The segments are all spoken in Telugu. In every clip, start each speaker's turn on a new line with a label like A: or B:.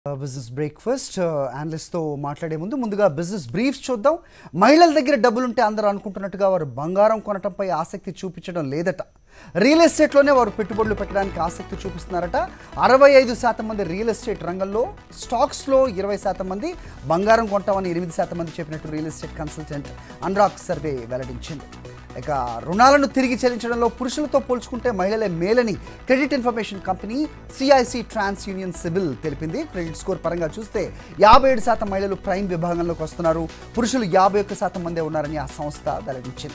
A: బిజినెస్ బ్రేక్ఫాస్ట్ తో మాట్లాడే ముందు ముందుగా బిజినెస్ బ్రీఫ్స్ చూద్దాం మహిళల దగ్గర డబ్బులుంటే అందరూ అనుకుంటున్నట్టుగా వారు బంగారం కొనటంపై ఆసక్తి చూపించడం లేదట రియల్ ఎస్టేట్లోనే వారు పెట్టుబడులు పెట్టడానికి ఆసక్తి చూపిస్తున్నారట అరవై ఐదు శాతం మంది రియల్ ఎస్టేట్ రంగంలో స్టాక్స్లో ఇరవై శాతం మంది బంగారం కొంటామని ఎనిమిది శాతం మంది చెప్పినట్టు real estate consultant Anarock survey వెల్లడించింది ఇక రుణాలను తిరిగి చెల్లించడంలో పురుషులతో పోల్చుకుంటే మహిళలే మేలని credit information company CIC TransUnion CIBIL తెలిపింది క్రెడిట్ స్కోర్ పరంగా చూస్తే యాభై ఏడు శాతం మహిళలు ప్రైమ్ విభాగంలోకి వస్తున్నారు పురుషులు యాభై ఒక్క శాతం మందే ఉన్నారని ఆ సంస్థ వెల్లడించింది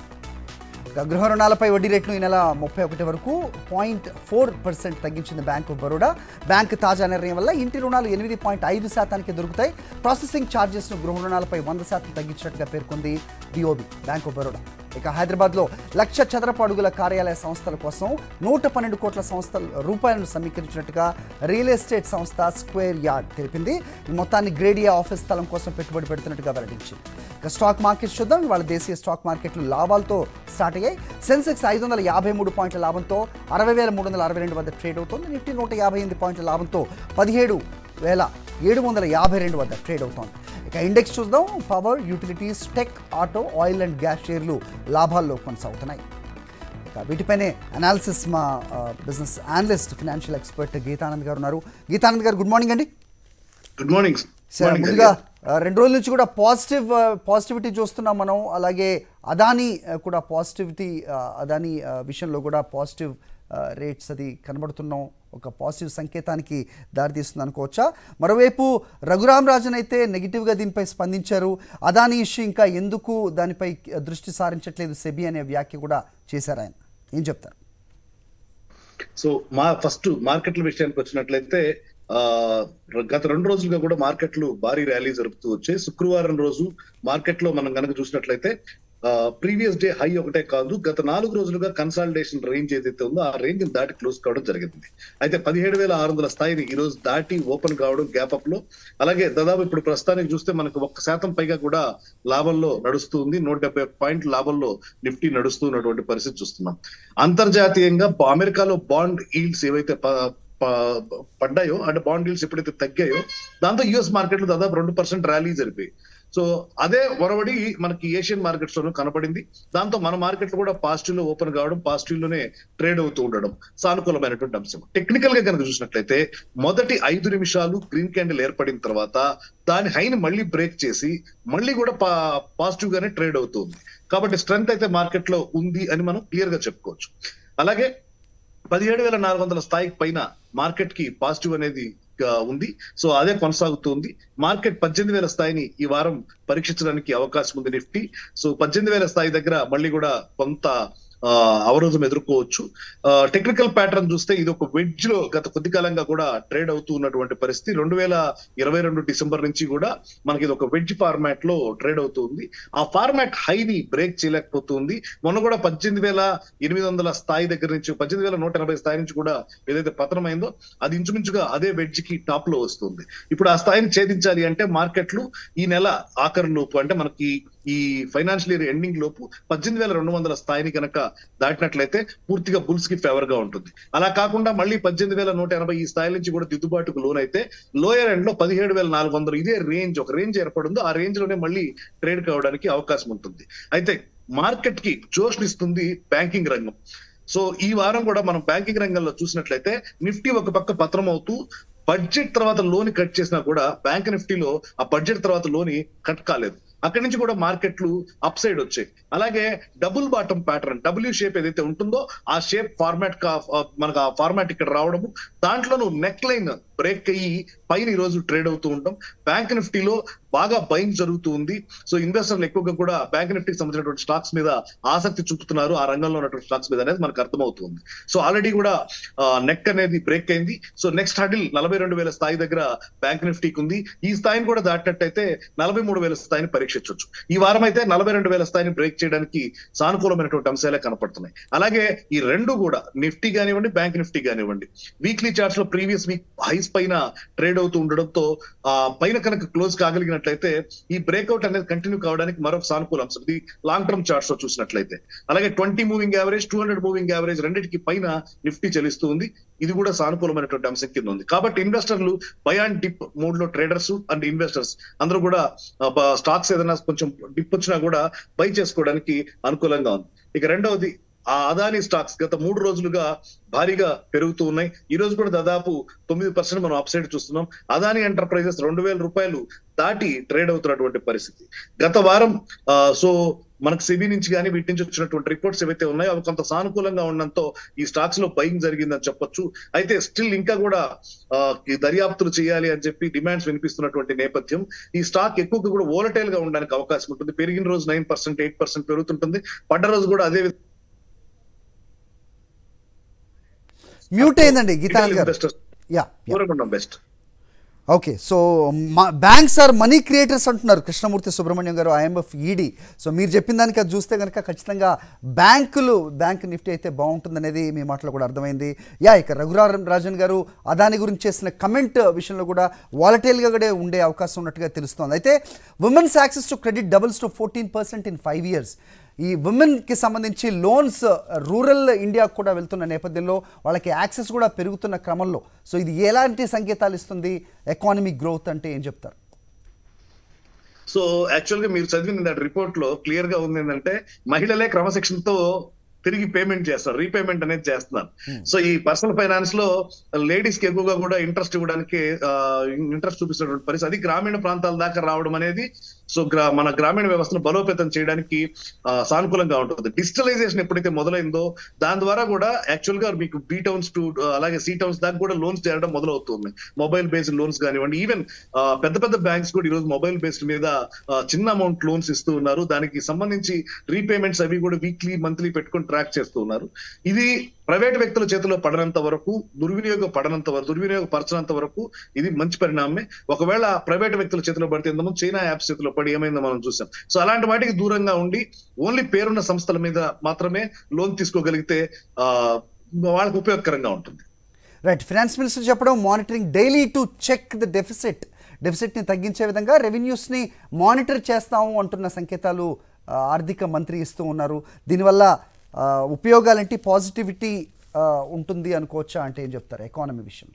A: ఇక గృహ రుణాలపై వడ్డీ రేట్ను ఈ నెల ముప్పై ఒకటి వరకు పాయింట్ ఫోర్ పర్సెంట్ తగ్గించింది బ్యాంక్ ఆఫ్ బరోడా బ్యాంక్ తాజా నిర్ణయం వల్ల ఇంటి రుణాలు ఎనిమిది పాయింట్ ఐదు శాతానికి దొరుకుతాయి ప్రాసెసింగ్ ఛార్జెస్ను గృహ రుణాలపై వంద శాతం తగ్గించినట్టుగా పేర్కొంది బిఓబి బ్యాంక్ ఆఫ్ బరోడా ఇక హైదరాబాద్లో లక్ష చదరపు అడుగుల కార్యాలయ సంస్థల కోసం నూట పన్నెండు కోట్ల సంస్థల రూపాయలను సమీకరించినట్టుగా రియల్ ఎస్టేట్ సంస్థ స్క్వేర్ యార్డ్ తెలిపింది ఈ మొత్తాన్ని గ్రేడియా ఆఫీస్ స్థలం కోసం పెట్టుబడి పెడుతున్నట్టుగా వెల్లడించింది ఇక స్టాక్ మార్కెట్ చూద్దాం ఇవాళ దేశీయ స్టాక్ మార్కెట్లు లాభాలతో స్టార్ట్ అయ్యాయి సెన్సెక్స్ ఐదు వందల యాభై మూడు పాయింట్ల లాభంతో అరవై వేల మూడు వందల అరవై రెండు వద్ద ట్రేడ్ అవుతోంది నిఫ్టీ నూట యాభై ఎనిమిది పాయింట్ల లాభంతో పదిహేడు వేల ఏడు వందల యాభై రెండు వద్ద ట్రేడ్ అవుతోంది ఇక ఇండెక్స్ చూద్దాం power utilities tech auto oil and gas షేర్లు లాభాల్లో కొనసాగుతున్నాయి ఇక వీటిపైనే అనాలిసిస్ మా business analyst financial expert Geethanand garu ఉన్నారు గీతానంద్ గారు గుడ్ మార్నింగ్ అండి
B: గుడ్ మార్నింగ్
A: సార్ ముందుగా ఆ, రెండు రోజుల నుంచి కూడా పాజిటివ్ ఆ, పాజిటివిటీ చూస్తున్నాం మనం అలాగే అదానీ ఆ, కూడా పాజిటివిటీ ఆ, అదానీ ఆ, విషయంలో కూడా పాజిటివ్ ఆ, రేట్స్ అది కనబడుతున్నాం ఒక పాజిటివ్ సంకేతానికి దారితీస్తుంది అనుకోవచ్చా మరోవైపు రఘురామ్ రాజన్ అయితే నెగిటివ్గా దీనిపై స్పందించారు అదానీ ఇష్యూ ఇంకా ఎందుకు దానిపై దృష్టి సారించట్లేదు సెబీ అనే వ్యాఖ్య కూడా చేశారు ఆయన ఏం చెప్తారు
B: సో మా ఫస్ట్ మార్కెట్ల విషయానికి వచ్చినట్లయితే ఆ గత రెండు రోజులుగా కూడా మార్కెట్లు భారీ ర్యాలీ జరుపుతూ వచ్చాయి శుక్రవారం రోజు మార్కెట్ లో మనం కనుక చూసినట్లయితే ప్రీవియస్ డే హై ఒకటే కాదు గత నాలుగు రోజులుగా కన్సాలిడేషన్ రేంజ్ ఏదైతే ఉందో ఆ రేంజ్ దాటి క్లోజ్ కావడం జరిగింది అయితే పదిహేడు వేల ఆరు వందల స్థాయిని ఈ రోజు దాటి ఓపెన్ కావడం గ్యాప్ అప్ లో అలాగే దాదాపు ఇప్పుడు ప్రస్తుతానికి చూస్తే మనకు ఒక్క శాతం పైగా కూడా లాభంలో నడుస్తుంది నూట డెబ్బై ఒక్క పాయింట్ లాభంలో నిఫ్టీ నడుస్తున్నటువంటి పరిస్థితి చూస్తున్నాం అంతర్జాతీయంగా అమెరికాలో బాండ్ ఈల్డ్స్ ఏవైతే ప- ప- పడ్డాయో అంటే బాండ్ డీల్స్ ఎప్పుడైతే తగ్గాయో దాంతో యుఎస్ మార్కెట్లు దాదాపు రెండు పర్సెంట్ ర్యాలీ జరిపాయి సో అదే ఒరవడి మనకి ఏషియన్ మార్కెట్స్ లోనూ కనపడింది దాంతో మన మార్కెట్ కూడా పాజిటివ్ లో ఓపెన్ కావడం పాజిటివ్ లోనే ట్రేడ్ అవుతూ ఉండడం సానుకూలమైనటువంటి అంశం టెక్నికల్ గా కనుక చూసినట్లయితే మొదటి ఐదు నిమిషాలు గ్రీన్ క్యాండిల్ ఏర్పడిన తర్వాత దాని హైని మళ్ళీ బ్రేక్ చేసి మళ్ళీ కూడా పాజిటివ్ గానే ట్రేడ్ అవుతుంది కాబట్టి స్ట్రెంత్ అయితే మార్కెట్ లో ఉంది అని మనం క్లియర్ గా చెప్పుకోవచ్చు అలాగే పదిహేడు వేల నాలుగు వందల స్థాయికి పైన మార్కెట్ కి పాజిటివ్ అనేది ఆ, ఉంది సో అదే కొనసాగుతుంది మార్కెట్ పద్దెనిమిది వేల స్థాయిని ఈ వారం పరీక్షించడానికి అవకాశం ఉంది నిఫ్టీ సో పద్దెనిమిది వేల స్థాయి దగ్గర మళ్ళీ కూడా కొంత ఆ, అవరోధం ఎదుర్కోవచ్చు టెక్నికల్ ప్యాటర్న్ చూస్తే ఇది ఒక వెడ్జ్ లో గత కొద్ది కాలంగా కూడా ట్రేడ్ అవుతూ ఉన్నటువంటి పరిస్థితి రెండు వేల ఇరవై రెండు డిసెంబర్ నుంచి కూడా మనకి ఇది ఒక వెడ్జ్ ఫార్మాట్ లో ట్రేడ్ అవుతుంది ఆ ఫార్మాట్ హైని బ్రేక్ చేయలేకపోతుంది మొన్న కూడా పద్దెనిమిది వేల ఎనిమిది వందల స్థాయి దగ్గర నుంచి పద్దెనిమిది వేల నూట ఎనభై స్థాయి నుంచి కూడా ఏదైతే పతనమైందో అది ఇంచుమించుగా అదే వెడ్జ్ కి టాప్ లో వస్తుంది ఇప్పుడు ఆ స్థాయిని ఛేదించాలి అంటే మార్కెట్లు ఈ నెల ఆఖరి లోపు అంటే మనకి ఈ ఫైనాన్షియల్ ఇయర్ ఎండింగ్ లోపు పద్దెనిమిది వేల రెండు వందల స్థాయిని కనుక దాటినట్లయితే పూర్తిగా బుల్స్ కి ఫేవర్ గా ఉంటుంది అలా కాకుండా మళ్ళీ పద్దెనిమిది వేల నూట ఎనభై ఈ స్థాయి నుంచి కూడా దిద్దుబాటుకు లోన్ అయితే లోయర్ ఎండ్ లో పదిహేడు వేల నాలుగు వందలు ఇదే రేంజ్ ఒక రేంజ్ ఏర్పడిందో ఆ రేంజ్ లోనే మళ్ళీ ట్రేడ్ కావడానికి అవకాశం ఉంటుంది అయితే మార్కెట్ కి జోష్నిస్తుంది బ్యాంకింగ్ రంగం సో ఈ వారం కూడా మనం బ్యాంకింగ్ రంగంలో చూసినట్లయితే నిఫ్టీ ఒక పక్క పత్రం అవుతూ బడ్జెట్ తర్వాత లోన్ కట్ చేసినా కూడా బ్యాంక్ నిఫ్టీలో ఆ బడ్జెట్ తర్వాత లోని కట్ కాలేదు అక్కడి నుంచి కూడా మార్కెట్లు అప్ సైడ్ వచ్చాయి అలాగే double bottom pattern W shape ఏదైతే ఉంటుందో ఆ షేప్ ఫార్మాట్ మనకు ఆ ఫార్మాట్ ఇక్కడ రావడము దాంట్లోనూ నెక్ లైన్ బ్రేక్ అయ్యి పైన ఈ రోజు ట్రేడ్ అవుతూ ఉంటాం బ్యాంక్ నిఫ్టీలో బాగా బయింగ్ జరుగుతూ ఉంది సో ఇన్వెస్టర్లు ఎక్కువగా కూడా బ్యాంక్ నిఫ్టీకి సంబంధించినటువంటి స్టాక్స్ మీద ఆసక్తి చూపుతున్నారు ఆ రంగంలో ఉన్నటువంటి స్టాక్స్ మీద అనేది మనకు అర్థమవుతుంది సో ఆల్రెడీ కూడా నెక్ అనేది బ్రేక్ అయింది సో నెక్స్ట్ హడిల్ నలభై రెండు వేల స్థాయి దగ్గర బ్యాంక్ నిఫ్టీకి ఉంది ఈ స్థాయిని కూడా దాటినట్టయితే నలభై మూడు వేల స్థాయిని పరీక్షించవచ్చు ఈ వారం అయితే నలభై రెండు వేల స్థాయిని బ్రేక్ చేయడానికి సానుకూలమైనటువంటి అంశాలే కనపడుతున్నాయి అలాగే ఈ రెండు కూడా నిఫ్టీ కానివ్వండి బ్యాంక్ నిఫ్టీ కానివ్వండి వీక్లీ చార్ట్స్ లో ప్రీవియస్ వీక్ హైస్ పైన ట్రేడ్ అవుతూ ఉండడంతో ఆ పైన కనుక క్లోజ్ కాగలిగినట్లయితే ఈ బ్రేక్అవుట్ అనేది కంటిన్యూ కావడానికి మరొక సానుకూల అంశం ఇది లాంగ్ టర్మ్ చార్ట్స్ లో చూసినట్లయితే అలాగే twenty moving average two hundred moving average రెండింటికి పైన నిఫ్టీ చెల్లిస్తూ ఉంది ఇది కూడా సానుకూలమైనటువంటి అంశం కింద ఉంది కాబట్టి ఇన్వెస్టర్లు బై అండ్ డిప్ మోడ్ లో ట్రేడర్స్ అండ్ ఇన్వెస్టర్స్ అందరూ కూడా స్టాక్స్ ఏదైనా కొంచెం డిప్ వచ్చినా కూడా బై చేసుకోవడానికి అనుకూలంగా ఉంది ఇక రెండవది ఆ అదానీ స్టాక్స్ గత మూడు రోజులుగా భారీగా పెరుగుతూ ఉన్నాయి ఈ రోజు కూడా దాదాపు తొమ్మిది పర్సెంట్ మనం అప్ సైడ్ చూస్తున్నాం అదానీ ఎంటర్ప్రైజెస్ రెండు వేల రూపాయలు దాటి ట్రేడ్ అవుతున్నటువంటి పరిస్థితి గత వారం ఆ, సో మనకు సెబీ నుంచి కానీ వీటి నుంచి వచ్చినటువంటి రిపోర్ట్స్ ఏవైతే ఉన్నాయో అవి కొంత సానుకూలంగా ఉండడంతో ఈ స్టాక్స్ లో బయింగ్ జరిగిందని చెప్పొచ్చు అయితే స్టిల్ ఇంకా కూడా ఆ, ఈ దర్యాప్తులు చేయాలి అని చెప్పి డిమాండ్స్ వినిపిస్తున్నటువంటి నేపథ్యం ఈ స్టాక్ ఎక్కువగా కూడా ఓలటైల్ గా ఉండడానికి అవకాశం ఉంటుంది పెరిగిన రోజు నైన్ పర్సెంట్ ఎయిట్ పర్సెంట్ పెరుగుతుంటుంది పడ్డ రోజు కూడా అదే
A: మ్యూట్ అయిందండి గీతాంజలి గారు
B: ఇన్వెస్టర్స్
A: యా యా
B: దూరంగా ఉండడం best
A: okay so banks are money creators అంటున్నారు కృష్ణమూర్తి సుబ్రహ్మణ్యం గారు ఐఎంఎఫ్ ఈడీ సో మీరు చెప్పిన దానికి అది చూస్తే కనుక ఖచ్చితంగా బ్యాంకులు బ్యాంక్ నిఫ్టీ అయితే బాగుంటుందనేది మీ మాటలో కూడా అర్థమైంది యా ఇక రఘురాం రాజన్ గారు అదాని గురించి చేసిన కమెంట్ విషయంలో కూడా వాలటైల్గా కూడా ఉండే అవకాశం ఉన్నట్టుగా తెలుస్తోంది అయితే women's access to credit doubles to fourteen percent in five years ఈ ఉమెన్కి సంబంధించి లోన్స్ రూరల్ ఇండియా కూడా వెళ్తున్న నేపథ్యంలో వాళ్ళకి యాక్సెస్ కూడా పెరుగుతున్న క్రమంలో సో ఇది ఎలాంటి సంకేతాలు ఇస్తుంది ఎకానమిక్ గ్రోత్ అంటే ఏం చెప్తారు
B: సో యాక్చువల్ గా మీరు చదివిన రిపోర్ట్ లో క్లియర్ గా ఉంది ఏంటంటే మహిళలే క్రమశిక్షణతో తిరిగి పేమెంట్ చేస్తారు రీపేమెంట్ అనేది చేస్తున్నారు సో ఈ పర్సనల్ ఫైనాన్స్ లో లేడీస్ కి ఎక్కువగా కూడా ఇంట్రెస్ట్ ఇవ్వడానికి ఇంట్రెస్ట్ చూపిస్తున్నటువంటి పరిస్థితి అది గ్రామీణ ప్రాంతాల దాకా రావడం అనేది సో గ్రా మన గ్రామీణ వ్యవస్థను బలోపేతం చేయడానికి ఆ, సానుకూలంగా ఉంటుంది డిజిటలైజేషన్ ఎప్పుడైతే మొదలైందో దాని ద్వారా కూడా యాక్చువల్ గా మీకు బీ టౌన్స్ టు అలాగే సి టౌన్స్ దాకా కూడా లోన్స్ చేయడం మొదలవుతుంది మొబైల్ బేస్డ్ లోన్స్ కానివ్వండి ఈవెన్ పెద్ద పెద్ద బ్యాంక్స్ కూడా ఈ రోజు మొబైల్ బేస్డ్ మీద ఆ, చిన్న అమౌంట్ లోన్స్ ఇస్తూ ఉన్నారు దానికి సంబంధించి రీపేమెంట్స్ అవి కూడా వీక్లీ మంత్లీ పెట్టుకొని ట్రాక్ చేస్తూ ఉన్నారు ఇది ప్రైవేట్ వ్యక్తుల చేతిలో పడనంత వరకు దుర్వినియోగ పడనంత వరకు దుర్వినియోగ పరచనంత వరకు ఇది మంచి పరిణామమే ఒకవేళ ప్రైవేట్ వ్యక్తుల చేతిలో పడితే ఇంతకుముందు చైనా యాప్స్ చేతిలో పడి ఏమైందో మనం చూసాం సో అలాంటి వాటికి దూరంగా ఉండి ఓన్లీ పేరున్న సంస్థల మీద మాత్రమే లోన్ తీసుకోగలిగితే ఆ వాళ్ళకు ఉపయోగకరంగా ఉంటుంది
A: రైట్ ఫినాన్స్ మినిస్టర్ చెప్పడం monitoring daily to check the deficit డెఫిసిట్ని తగ్గించే విధంగా రెవెన్యూస్ని మానిటర్ చేస్తాము అంటున్న సంకేతాలు ఆ, ఆర్థిక మంత్రి ఇస్తూ ఉన్నారు దీనివల్ల ఆ, ఉపయోగాలేంటి పాజిటివిటీ ఆ, ఉంటుంది అనుకోవచ్చా అంటే ఏం చెప్తారు ఎకానమీ విషయంలో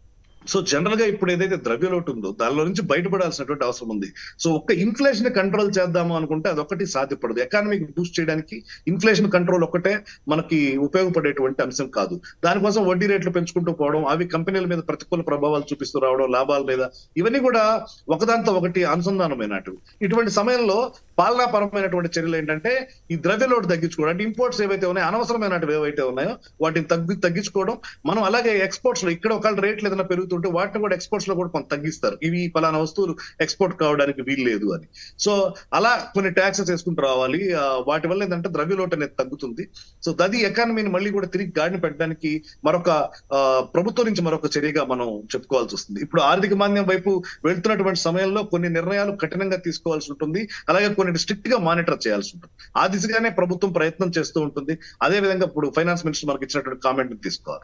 B: సో జనరల్ గా ఇప్పుడు ఏదైతే ద్రవ్యలోటు ఉందో దానిలో నుంచి బయటపడాల్సినటువంటి అవసరం ఉంది సో ఒక్క ఇన్ఫ్లేషన్ కంట్రోల్ చేద్దాము అనుకుంటే అదొకటి సాధ్యపడదు ఎకానమీకి బూస్ట్ చేయడానికి ఇన్ఫ్లేషన్ కంట్రోల్ ఒక్కటే మనకి ఉపయోగపడేటువంటి అంశం కాదు దానికోసం వడ్డీ రేట్లు పెంచుకుంటూ పోవడం అవి కంపెనీల మీద ప్రతికూల ప్రభావాలు చూపిస్తూ రావడం లాభాల మీద ఇవన్నీ కూడా ఒకదాంతో ఒకటి అనుసంధానమైనట్టు ఇటువంటి సమయంలో పాలనాపరమైనటువంటి చర్యలు ఏంటంటే ఈ ద్రవ్యలోటు తగ్గించుకోవడం అంటే ఇంపోర్ట్స్ ఏవైతే ఉన్నాయో అనవసరమైనవి ఏవైతే ఉన్నాయో వాటిని తగ్గి తగ్గించుకోవడం మనం అలాగే ఎక్స్పోర్ట్స్ లో ఇక్కడ ఒకవేళ రేట్లు ఏదైనా పెరుగుతుంటే వాటిని కూడా ఎక్స్పోర్ట్స్ లో కూడా కొంత తగ్గిస్తారు ఇవి పలానా వస్తువులు ఎక్స్పోర్ట్ కావడానికి వీలు లేదు అని సో అలా కొన్ని ట్యాక్సెస్ వేసుకుంటూ రావాలి ఆ, వాటి వల్ల ఏంటంటే ద్రవ్యలోటు అనేది తగ్గుతుంది సో అది ఎకానమీని మళ్ళీ కూడా తిరిగి గాడిని పెట్టడానికి మరొక ఆ, ప్రభుత్వం నుంచి మరొక చర్యగా మనం చెప్పుకోవాల్సి వస్తుంది ఇప్పుడు ఆర్థిక మాంద్యం వైపు వెళ్తున్నటువంటి సమయంలో కొన్ని నిర్ణయాలు కఠినంగా తీసుకోవాల్సి ఉంటుంది అలాగే కొన్ని స్ట్రిక్ట్ గా మానిటర్ చేయాల్సి ఉంటుంది ఆ దిశగానే ప్రభుత్వం ప్రయత్నం చేస్తూ ఉంటుంది అదే విధంగా ఇప్పుడు ఫైనాన్స్ మినిస్టర్ మనకి ఇచ్చినటువంటి కామెంట్ తీసుకోవాలి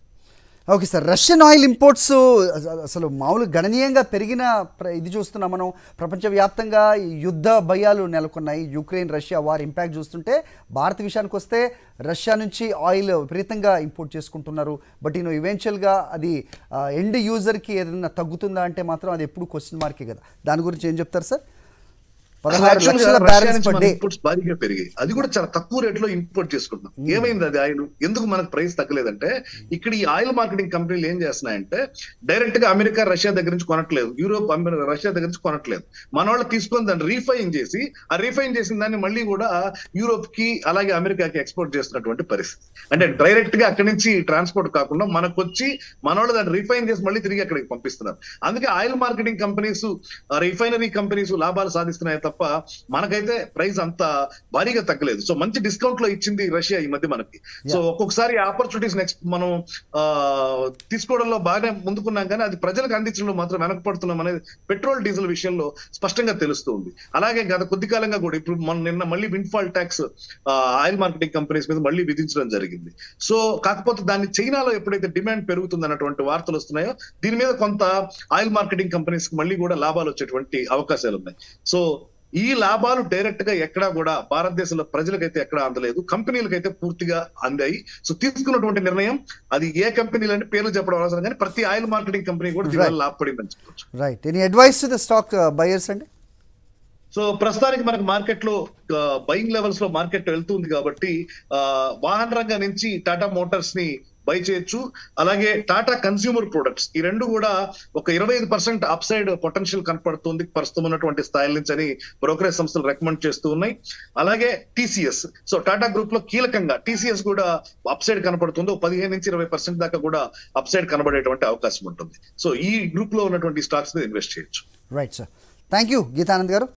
A: okay sir Russian oil imports అసలు మామూలు గణనీయంగా పెరిగిన ప్ర- ఇది చూస్తున్నాం మనం ప్రపంచవ్యాప్తంగా ఈ యుద్ధ భయాలు నెలకొన్నాయి యుక్రెయిన్ రష్యా వార్ ఇంపాక్ట్ చూస్తుంటే భారత విషయానికి వస్తే రష్యా నుంచి ఆయిల్ విపరీతంగా ఇంపోర్ట్ చేసుకుంటున్నారు బట్ నేను ఈవెన్చువల్గా అది ఎండ్ యూజర్కి ఏదైనా తగ్గుతుందా అంటే మాత్రం అది ఎప్పుడు క్వశ్చన్ మార్కే కదా దాని గురించి ఏం చెప్తారు సార్ పదహారు
B: Actually గా
A: లక్షల
B: రష్యా
A: బ్యారెన్స్
B: నుంచి
A: పర్
B: మన
A: డే
B: inputs భారీగా పెరిగాయి అది కూడా చాలా తక్కువ రేట్ లో ఇంపోర్ట్ చేసుకుంటున్నాం ఏమైంది అది ఆయిల్ ఎందుకు మనకు ప్రైస్ తగ్గలేదంటే ఇక్కడ ఈ ఆయిల్ మార్కెటింగ్ కంపెనీలు ఏం చేస్తున్నాయంటే డైరెక్ట్ గా అమెరికా రష్యా దగ్గర నుంచి కొనట్లేదు యూరోప్ అమెరి- రష్యా దగ్గర నుంచి కొనట్లేదు మన వాళ్ళు తీసుకొని దాన్ని రీఫైన్ చేసి ఆ రీఫైన్ చేసిన దాన్ని మళ్ళీ కూడా యూరోప్ కి అలాగే అమెరికాకి ఎక్స్పోర్ట్ చేస్తున్నటువంటి పరిస్థితి అంటే డైరెక్ట్ గా అక్కడి నుంచి ట్రాన్స్పోర్ట్ కాకుండా మనకు వచ్చి మన వాళ్ళు దాన్ని రీఫైన్ చేసి మళ్ళీ తిరిగి అక్కడికి పంపిస్తున్నారు అందుకే oil marketing companies refinery companies లాభాలు సాధిస్తున్నాయి తప్ప తప్ప మనకైతే ప్రైస్ అంత భారీగా తగ్గలేదు సో మంచి డిస్కౌంట్ లో ఇచ్చింది రష్యా ఈ మధ్య మనకి సో ఒక్కొక్కసారి ఆపర్చునిటీస్ నెక్స్ట్ మనం ఆ తీసుకోవడంలో బాగానే ముందుకున్నాం కానీ అది ప్రజలకు అందించడంలో మాత్రం వెనకపడుతున్నాం అనేది పెట్రోల్ డీజిల్ విషయంలో స్పష్టంగా తెలుస్తుంది అలాగే గత కొద్ది కాలంగా కూడా ఇప్పుడు మన నిన్న మళ్ళీ windfall tax oil marketing companies మీద మళ్ళీ విధించడం జరిగింది సో కాకపోతే దాన్ని చైనాలో ఎప్పుడైతే డిమాండ్ పెరుగుతుంది అన్నటువంటి వార్తలు వస్తున్నాయో దీని మీద కొంత ఆయిల్ మార్కెటింగ్ కంపెనీస్ కి మళ్ళీ కూడా లాభాలు వచ్చేటువంటి అవకాశాలు ఉన్నాయి సో ఈ లాభాలు డైరెక్ట్ గా ఎక్కడా కూడా భారతదేశంలో ప్రజలకైతే ఎక్కడా అందలేదు కంపెనీలకైతే పూర్తిగా అందాయి సో తీసుకున్నటువంటి నిర్ణయం అది ఏ కంపెనీలు అంటే పేర్లు చెప్పడం అవసరం కానీ ప్రతి ఆయిల్ మార్కెటింగ్ కంపెనీ కూడా దీనివల్ల లాభపడిందని చెప్పొచ్చు
A: right any advice to the stock buyers అండి
B: సో ప్రస్తుతానికి మనకు మార్కెట్ లో బయింగ్ లెవెల్స్ లో మార్కెట్ వెళ్తుంది కాబట్టి ఆ, వాహన రంగం నుంచి టాటా మోటార్స్ ని బై చేయొచ్చు అలాగే టాటా కన్స్యూమర్ ప్రొడక్ట్స్ ఈ రెండు కూడా ఒక ఇరవై ఐదు పర్సెంట్ అప్ సైడ్ పొటెన్షియల్ కనపడుతుంది ప్రస్తుతం ఉన్నటువంటి స్థాయిల నుంచి అని బ్రోకరేజ్ సంస్థలు రికమెండ్ చేస్తూ ఉన్నాయి అలాగే టీసీఎస్ సో టాటా గ్రూప్ లో కీలకంగా టీసీఎస్ కూడా అప్ సైడ్ కనపడుతుంది ఒక పదిహేను నుంచి ఇరవై పర్సెంట్ దాకా కూడా అప్ సైడ్ కనబడేటువంటి అవకాశం ఉంటుంది సో ఈ గ్రూప్ లో ఉన్నటువంటి స్టాక్స్ మీద ఇన్వెస్ట్ చేయొచ్చు
A: right sir thank you Geethanand గారు